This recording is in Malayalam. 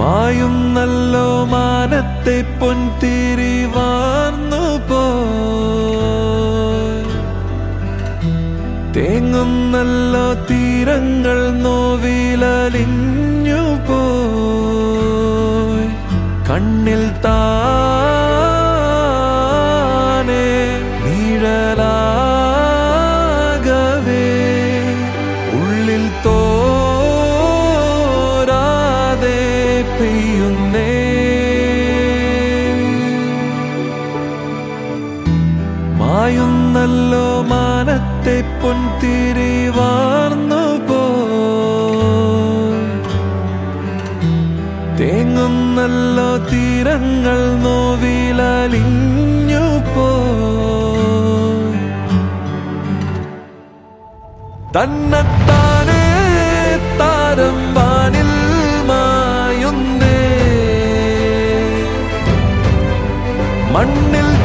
മായുന്നല്ലോ മാനത്തെ പൊൻതിരി വാർന്നു പോയി തേങ്ങുന്നല്ലോ തീരങ്ങൾ നോവിലലിഞ്ഞു പോയി കണ്ണിൽ താനെ നിഴലാകവേ ഉള്ളിൽ തോരാതെ പെയ്യുന്നേ മായുന്നല്ലോ മാനത്തെ പൊൻതിരി വാർന്നു പോയി തേങ്ങുന്നല്ലോ തീരങ്ങൾ നോവിലലിഞ്ഞു പോയി തന്നെത്താനേ താരം വാനിൽ മായുന്നേ മണ്ണിൽ